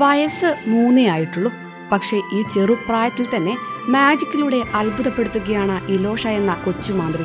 വയസ്സ് മൂന്നേ ആയിട്ടുള്ളൂ പക്ഷേ ഈ ചെറുപ്രായത്തിൽ തന്നെ മാജിക്കിലൂടെ അത്ഭുതപ്പെടുത്തുകയാണ് ഇലോഷ എന്ന കൊച്ചു മാന്ത്രിക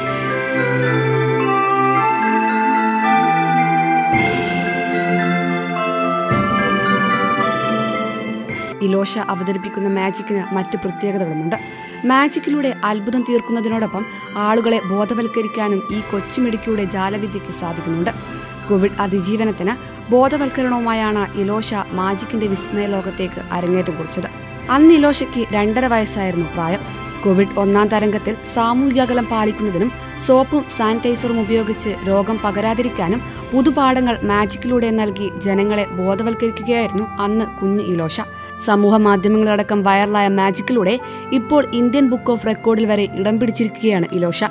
ഇലോഷ അവതരിപ്പിക്കുന്ന മാജിക്കിന് മറ്റ് പ്രത്യേകതകളുമുണ്ട് മാജിക്കിലൂടെ അത്ഭുതം തീർക്കുന്നതിനോടൊപ്പം ആളുകളെ ബോധവൽക്കരിക്കാനും ഈ കൊച്ചുമിടുക്കിയുടെ ജാലവിദ്യയ്ക്ക് സാധിക്കുന്നുണ്ട് കോവിഡ് അതിജീവനത്തിന് ബോധവൽക്കരണവുമായാണ് ഇലോഷ മാജിക്കിന്റെ വിസ്മയ ലോകത്തേക്ക് അരങ്ങേറ്റം കുറിച്ചത് അന്ന് ഇലോഷയ്ക്ക് രണ്ടര വയസ്സായിരുന്നു പ്രായം കോവിഡ് ഒന്നാം തരംഗത്തിൽ സാമൂഹിക അകലം പാലിക്കുന്നതിനും സോപ്പും സാനിറ്റൈസറും ഉപയോഗിച്ച് രോഗം പകരാതിരിക്കാനും പുതുപാഠങ്ങൾ മാജിക്കിലൂടെ നൽകി ജനങ്ങളെ ബോധവൽക്കരിക്കുകയായിരുന്നു അന്ന് കുഞ്ഞ് ഇലോഷ സമൂഹ മാധ്യമങ്ങളടക്കം വൈറലായ മാജിക്കിലൂടെ ഇപ്പോൾ ഇന്ത്യൻ ബുക്ക് ഓഫ് റെക്കോർഡിൽ വരെ ഇടം പിടിച്ചിരിക്കുകയാണ് ഇലോഷ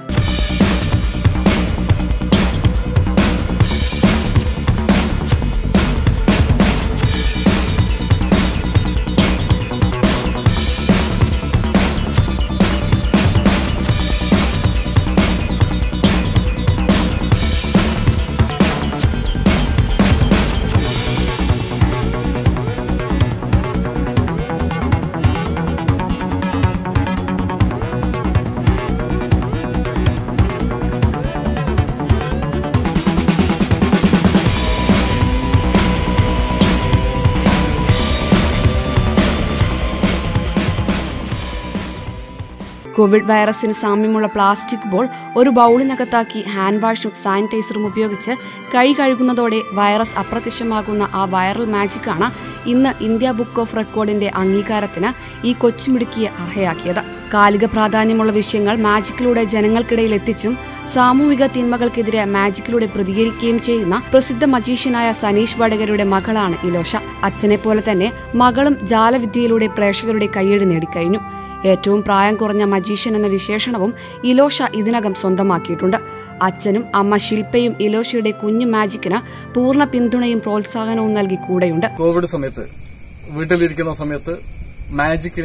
കോവിഡ് വൈറസിന് സാമ്യമുള്ള പ്ലാസ്റ്റിക് ബോൾ ഒരു ബൗളിനകത്താക്കി ഹാൻഡ് വാഷും സാനിറ്റൈസറും ഉപയോഗിച്ച് കൈ കഴുകുന്നതോടെ വൈറസ് അപ്രത്യക്ഷമാകുന്ന ആ വൈറൽ മാജിക്കാണ് ഇന്ന് ഇന്ത്യ ബുക്ക് ഓഫ് റെക്കോർഡിന്റെ അംഗീകാരത്തിന് ഈ കൊച്ചുമിടുക്കിയെ അർഹയാക്കിയത് കാലിക പ്രാധാന്യമുള്ള വിഷയങ്ങൾ മാജിക്കിലൂടെ ജനങ്ങൾക്കിടയിൽ എത്തിച്ചും സാമൂഹിക തിന്മകൾക്കെതിരെ മാജിക്കിലൂടെ പ്രതികരിക്കുകയും ചെയ്യുന്ന പ്രസിദ്ധ മജീഷ്യനായ സനീഷ് വടകരയുടെ മകളാണ് ഇലോഷ അച്ഛനെ പോലെ തന്നെ മകളും ജാലവിദ്യയിലൂടെ പ്രേക്ഷകരുടെ കയ്യടി നേടിക്കഴിഞ്ഞു ഏറ്റവും പ്രായം കുറഞ്ഞ മജീഷ്യൻ എന്ന വിശേഷണവും ഇലോഷ ഇതിനകം സ്വന്തമാക്കിയിട്ടുണ്ട് അച്ഛനും അമ്മ ശില്പയും ഇലോഷയുടെ കുഞ്ഞു മാജിക്കിന് പൂർണ്ണ പിന്തുണയും പ്രോത്സാഹനവും നൽകി കൂടെയുണ്ട് കോവിഡ് സമയത്ത് വീട്ടിലിരിക്കുന്ന സമയത്ത് മാജിക്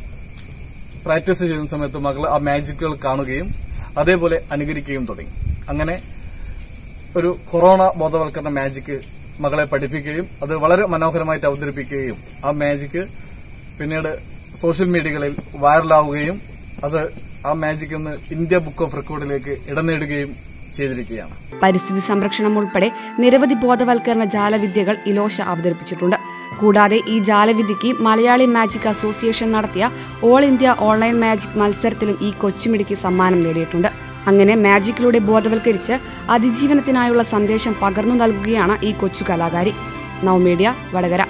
പ്രാക്ടീസ് ചെയ്യുന്ന സമയത്ത് മകൾ ആ മാജിക്കുകൾ കാണുകയും അതേപോലെ അനുകരിക്കുകയും തുടങ്ങി അങ്ങനെ ഒരു കൊറോണ ബോധവൽക്കരണ മാജിക് മകളെ പഠിപ്പിക്കുകയും അത് വളരെ മനോഹരമായിട്ട് അവതരിപ്പിക്കുകയും ആ മാജിക് പിന്നീട് സോഷ്യൽ മീഡിയകളിൽ വൈറലാവുകയും അത് ആ മാജിക് ഇന്ന് ഇന്ത്യ ബുക്ക് ഓഫ് റെക്കോർഡിലേക്ക് ഇടം നേടുകയും ചെയ്തിരിക്കുകയാണ് പരിസ്ഥിതി സംരക്ഷണം ഉൾപ്പെടെ നിരവധി ബോധവൽക്കരണ ജാലവിദ്യകൾ ഇലോഷ അവതരിപ്പിച്ചിട്ടുണ്ട് കൂടാതെ ഈ ജാലവിദ്യയ്ക്ക് മലയാളി മാജിക് അസോസിയേഷൻ നടത്തിയ ഓൾ ഇന്ത്യ ഓൺലൈൻ മാജിക് മത്സരത്തിലും ഈ കൊച്ചുമിടിക്ക് സമ്മാനം നേടിയിട്ടുണ്ട് അങ്ങനെ മാജിക്കിലൂടെ ബോധവൽക്കരിച്ച് അതിജീവനത്തിനായുള്ള സന്ദേശം പകർന്നു നൽകുകയാണ് ഈ കൊച്ചു കലാകാരി നവമീഡിയ വടകര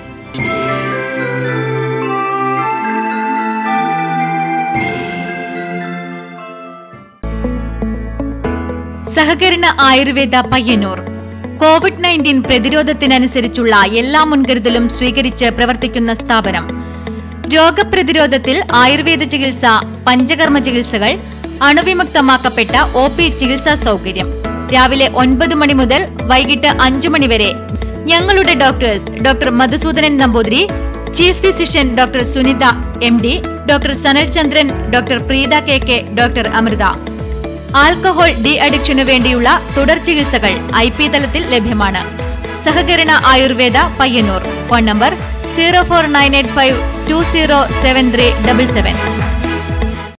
സഹകരണ ആയുർവേദ പയ്യന്നൂർ കോവിഡ് നയൻറ്റീൻ പ്രതിരോധത്തിനനുസരിച്ചുള്ള എല്ലാ മുൻകരുതലും സ്വീകരിച്ച് പ്രവർത്തിക്കുന്ന സ്ഥാപനം രോഗപ്രതിരോധത്തിൽ ആയുർവേദ ചികിത്സ പഞ്ചകർമ്മ ചികിത്സകൾ അണുവിമുക്തമാക്കപ്പെട്ട ഒ പി ചികിത്സാ സൗകര്യം രാവിലെ ഒൻപത് മണി മുതൽ വൈകിട്ട് അഞ്ചു മണി വരെ ഞങ്ങളുടെ doctors doctor Madhusudanan Namboothiri chief physician doctor Sunitha M D doctor Sanal Chandran doctor Preetha K K doctor Amritha alcohol de അഡിക്ഷനു വേണ്ടിയുള്ള തുടർ ചികിത്സകൾ ഐ പി തലത്തിൽ ലഭ്യമാണ് സഹകരണ Ayurveda Payyanur phone number zero four nine eight five two zero seven three double seven